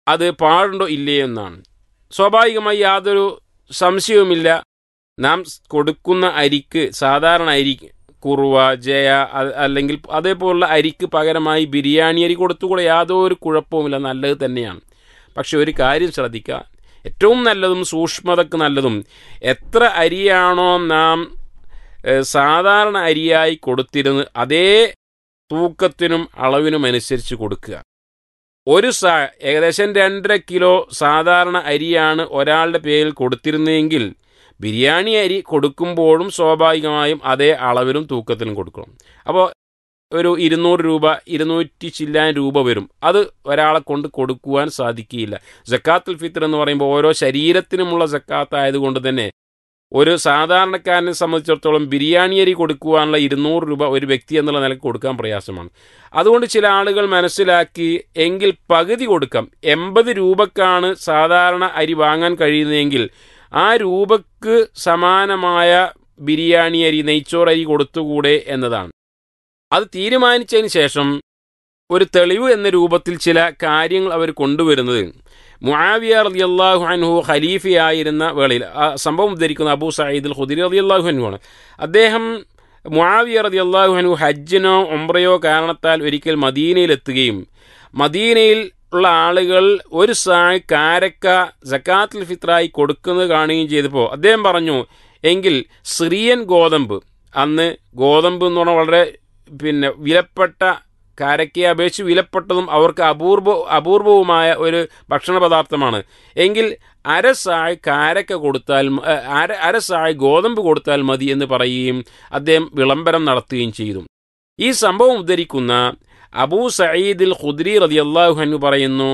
അത് പാടുണ്ടോ ഇല്ലേ എന്നാണ് സ്വാഭാവികമായി യാതൊരു സംശയവുമില്ല നാം കൊടുക്കുന്ന അരിക്ക് സാധാരണ അരി കുറുവ ജയ അ- അല്ലെങ്കിൽ അതേപോലുള്ള അരിക്ക് പകരമായി ബിരിയാണി അരി കൊടുത്തുകൂടെ യാതൊരു കുഴപ്പവുമില്ല നല്ലത് തന്നെയാണ് പക്ഷെ ഒരു കാര്യം ശ്രദ്ധിക്കുക ഏറ്റവും നല്ലതും സൂക്ഷ്മതക്ക് നല്ലതും എത്ര അരിയാണോ നാം ഏഹ്, സാധാരണ അരിയായി കൊടുത്തിരുന്നത് അതേ തൂക്കത്തിനും അളവിനും അനുസരിച്ച് കൊടുക്കുക ഒരു സാ ഏകദേശം രണ്ടര കിലോ സാധാരണ അരിയാണ് ഒരാളുടെ പേരിൽ കൊടുത്തിരുന്നതെങ്കിൽ ബിരിയാണി അരി കൊടുക്കുമ്പോഴും സ്വാഭാവികമായും അതേ അളവിലും തൂക്കത്തിലും കൊടുക്കണം അപ്പോൾ ഒരു ഇരുന്നൂറ് രൂപ ഇരുന്നൂറ്റി ചില്ലാൻ രൂപ വരും അത് ഒരാളെ കൊണ്ട് കൊടുക്കുവാൻ സാധിക്കുകയില്ല ജക്കാത്തുൽ ഫിത്തർ എന്ന് പറയുമ്പോൾ ഓരോ ശരീരത്തിനുമുള്ള ജക്കാത്ത് ആയതുകൊണ്ട് തന്നെ ഒരു സാധാരണക്കാരനെ സംബന്ധിച്ചിടത്തോളം ബിരിയാണി അരി കൊടുക്കുവാനുള്ള ഇരുന്നൂറ് രൂപ ഒരു വ്യക്തി എന്നുള്ള നിലക്ക് കൊടുക്കാൻ പ്രയാസമാണ് അതുകൊണ്ട് ചില ആളുകൾ മനസ്സിലാക്കി എങ്കിൽ പകുതി കൊടുക്കാം എൺപത് രൂപക്കാണ് സാധാരണ അരി വാങ്ങാൻ കഴിയുന്നതെങ്കിൽ ആ രൂപക്ക് സമാനമായ ബിരിയാണി അരി നെയ്ച്ചോറ് അരി കൊടുത്തുകൂടെ എന്നതാണ് അത് തീരുമാനിച്ചതിന് ശേഷം ഒരു തെളിവ് എന്ന രൂപത്തിൽ ചില കാര്യങ്ങൾ അവർ കൊണ്ടുവരുന്നത് മുആവിയ റളിയല്ലാഹു അൻഹു ഖലീഫയായിരുന്ന വേളയിൽ ആ സംഭവം ഉദ്ധരിക്കുന്ന അബൂ സയ്യിദുൽ ഖുദരി റളിയല്ലാഹു അൻഹു ആണ് അദ്ദേഹം മുആവിയ റളിയല്ലാഹു അൻഹു ഹജ്ജിനോ ഉംറയോ കാരണത്താൽ ഒരിക്കൽ മദീനയിലെത്തുകയും മദീനയിൽ ഉള്ള ആളുകൾ ഒരു സായ് കാരക്ക ജക്കാത്തുൽ ഫിത്രായി കൊടുക്കുന്നത് കാണുകയും ചെയ്തപ്പോൾ അദ്ദേഹം പറഞ്ഞു എങ്കിൽ സിറിയൻ ഗോതമ്പ് അന്ന് ഗോതമ്പ് എന്ന് പറഞ്ഞാൽ വളരെ പിന്നെ വിലപ്പെട്ട കാരക്കയെ അപേക്ഷിച്ച് വിലപ്പെട്ടതും അവർക്ക് അപൂർവ അപൂർവവുമായ ഒരു ഭക്ഷണ പദാർത്ഥമാണ് എങ്കിൽ അരസായ് കാരക്ക കൊടുത്താൽ മ- ഏ, അര അരസായ് ഗോതമ്പ് കൊടുത്താൽ മതി എന്ന് പറയുകയും അദ്ദേഹം വിളംബരം നടത്തുകയും ചെയ്തു ഈ സംഭവം ഉദ്ധരിക്കുന്ന അബൂ സയ്യിദിൽ ഖുദ്രി റളിയല്ലാഹു അൻഹു പറയുന്നു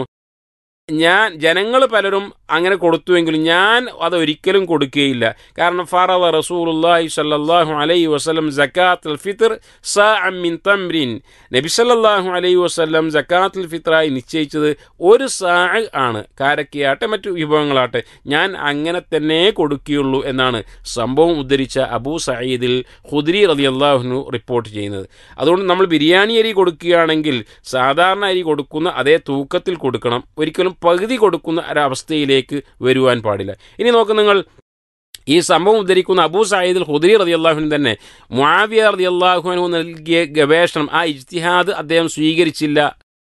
ഞാൻ ജനങ്ങൾ പലരും അങ്ങനെ കൊടുത്തുവെങ്കിലും ഞാൻ അതൊരിക്കലും കൊടുക്കുകയില്ല കാരണം ഫറദ റസൂലുള്ളാഹി സ്വല്ലല്ലാഹു അലൈഹി വസല്ലം സക്കാത്തുൽ ഫിത്ർ സാഅം മിൻ തംറിൻ നബി സല്ലല്ലാഹു അലൈഹി വസല്ലം സക്കാത്തുൽ ഫിത്റായി നിശ്ചയിച്ചത് ഒരു സാ ആണ് കാരക്കയാട്ടെ മറ്റു വിഭവങ്ങളാട്ടെ ഞാൻ അങ്ങനെ തന്നെ കൊടുക്കുകയുള്ളൂ എന്നാണ് സംഭവം ഉദ്ധരിച്ച അബൂ സയ്യിദിൽ ഖുദ്രി റളിയല്ലാഹുനു റിപ്പോർട്ട് ചെയ്യുന്നത് അതുകൊണ്ട് നമ്മൾ ബിരിയാണി അരി കൊടുക്കുകയാണെങ്കിൽ സാധാരണ അരി കൊടുക്കുന്ന അതേ തൂക്കത്തിൽ കൊടുക്കണം ഒരിക്കലും പകുതി കൊടുക്കുന്ന ഒരവസ്ഥയിലേക്ക് വരുവാൻ പാടില്ല ഇനി നോക്ക് നിങ്ങൾ ഈ സംഭവം ഉദ്ധരിക്കുന്ന അബൂ സയ്യിദുൽ ഹുദരി റതിയല്ലാഹുവിൻ തന്നെ മുആവിയ റതിയല്ലാഹുവിനു നൽകിയ ഗവേഷണം ആ ഇജ്തിഹാദ് അദ്ദേഹം സ്വീകരിച്ചില്ല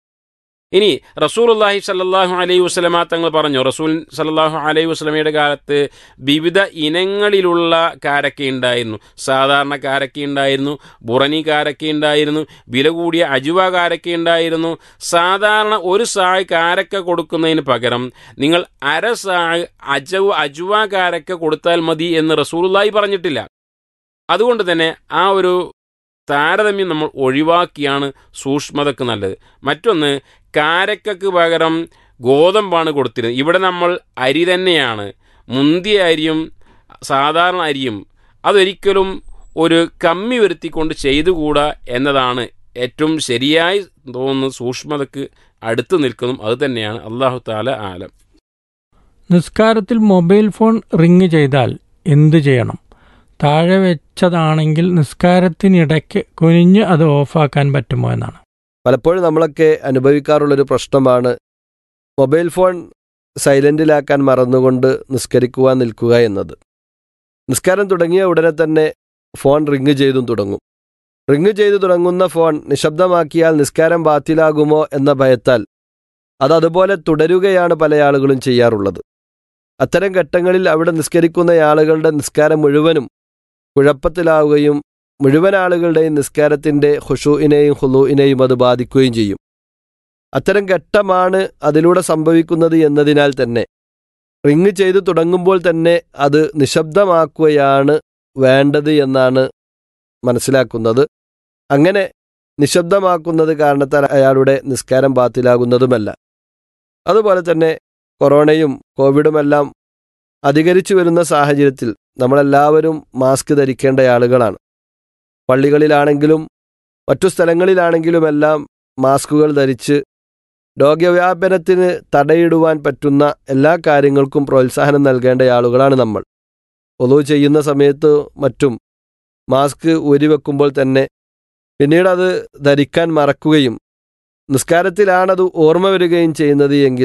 ഇനി റസൂലുള്ളാഹി സല്ലല്ലാഹു അലൈഹി വസല്ലമ തങ്ങൾ പറഞ്ഞു റസൂൽ സല്ലല്ലാഹു അലൈഹി വസല്ലമയുടെ കാലത്ത് വിവിധ ഇനങ്ങളിലുള്ള കാരക്ക ഉണ്ടായിരുന്നു സാധാരണ കാരക്ക ഉണ്ടായിരുന്നു ബുറനി കാരക്ക ഉണ്ടായിരുന്നു വില കൂടിയ അജുവ കാരക്ക ഉണ്ടായിരുന്നു സാധാരണ ഒരു സായ് കാരക്ക കൊടുക്കുന്നതിന് പകരം നിങ്ങൾ അര സായ് അജവ് അജുവ കാരക്ക കൊടുത്താൽ മതി എന്ന് റസൂലുള്ളാഹി പറഞ്ഞിട്ടില്ല അതുകൊണ്ട് തന്നെ ആ ഒരു താരതമ്യം നമ്മൾ ഒഴിവാക്കിയാണ് സൂക്ഷ്മതക്ക് നല്ലത് മറ്റൊന്ന് കാരക്കക്ക് പകരം ഗോതമ്പാണ് കൊടുത്തിരുന്നത് ഇവിടെ നമ്മൾ അരി തന്നെയാണ് മുന്തിയ അരിയും സാധാരണ അരിയും അതൊരിക്കലും ഒരു കമ്മി വരുത്തിക്കൊണ്ട് ചെയ്തുകൂടാ എന്നതാണ് ഏറ്റവും ശരിയായി തോന്നുന്ന സൂക്ഷ്മതക്ക് അടുത്ത് നിൽക്കുന്നതും അത് തന്നെയാണ് അള്ളാഹു താല ആലം നിസ്കാരത്തിൽ മൊബൈൽ ഫോൺ റിങ് ചെയ്താൽ എന്തു ചെയ്യണം താഴെ വെച്ചതാണെങ്കിൽ നിസ്കാരത്തിനിടയ്ക്ക് കുനിഞ്ഞ് അത് ഓഫാക്കാൻ പറ്റുമോ എന്നാണ് പലപ്പോഴും നമ്മളൊക്കെ അനുഭവിക്കാറുള്ളൊരു പ്രശ്നമാണ് മൊബൈൽ ഫോൺ സൈലന്റിലാക്കാൻ മറന്നുകൊണ്ട് നിസ്കരിക്കുവാൻ നിൽക്കുക എന്നത് നിസ്കാരം തുടങ്ങിയ ഉടനെ തന്നെ ഫോൺ റിങ് ചെയ്തും തുടങ്ങും റിങ് ചെയ്തു തുടങ്ങുന്ന ഫോൺ നിശബ്ദമാക്കിയാൽ നിസ്കാരം ബാത്തിലാകുമോ എന്ന ഭയത്താൽ അത് അതുപോലെ തുടരുകയാണ് പല ആളുകളും ചെയ്യാറുള്ളത് അത്തരം ഘട്ടങ്ങളിൽ അവിടെ നിസ്കരിക്കുന്ന ആളുകളുടെ നിസ്കാരം മുഴുവനും കുഴപ്പത്തിലാവുകയും മുഴുവൻ ആളുകളുടെയും നിസ്കാരത്തിൻ്റെ ഹുഷുവിനെയും ഹുലുവിനെയും അത് ബാധിക്കുകയും ചെയ്യും അത്തരം ഘട്ടമാണ് അതിലൂടെ സംഭവിക്കുന്നത് എന്നതിനാൽ തന്നെ റിങ് ചെയ്തു തുടങ്ങുമ്പോൾ തന്നെ അത് നിശബ്ദമാക്കുകയാണ് വേണ്ടത് എന്നാണ് മനസ്സിലാക്കുന്നത് അങ്ങനെ നിശബ്ദമാക്കുന്നത് കാരണത്താൽ അയാളുടെ നിസ്കാരം ബാത്തിലാകുന്നതുമല്ല അതുപോലെ തന്നെ കൊറോണയും കോവിഡുമെല്ലാം അധികരിച്ചു വരുന്ന സാഹചര്യത്തിൽ നമ്മളെല്ലാവരും മാസ്ക് ധരിക്കേണ്ട ആളുകളാണ് പള്ളികളിലാണെങ്കിലും മറ്റു സ്ഥലങ്ങളിലാണെങ്കിലുമെല്ലാം മാസ്കുകൾ ധരിച്ച് രോഗവ്യാപനത്തിന് തടയിടുവാൻ പറ്റുന്ന എല്ലാ കാര്യങ്ങൾക്കും പ്രോത്സാഹനം നൽകേണ്ട ആളുകളാണ് നമ്മൾ ഒതു ചെയ്യുന്ന സമയത്ത് മറ്റും മാസ്ക് ഊരിവെക്കുമ്പോൾ തന്നെ പിന്നീട് അത് ധരിക്കാൻ മറക്കുകയും നിസ്കാരത്തിലാണത് ഓർമ്മ വരികയും ചെയ്യുന്നത് എങ്കിൽ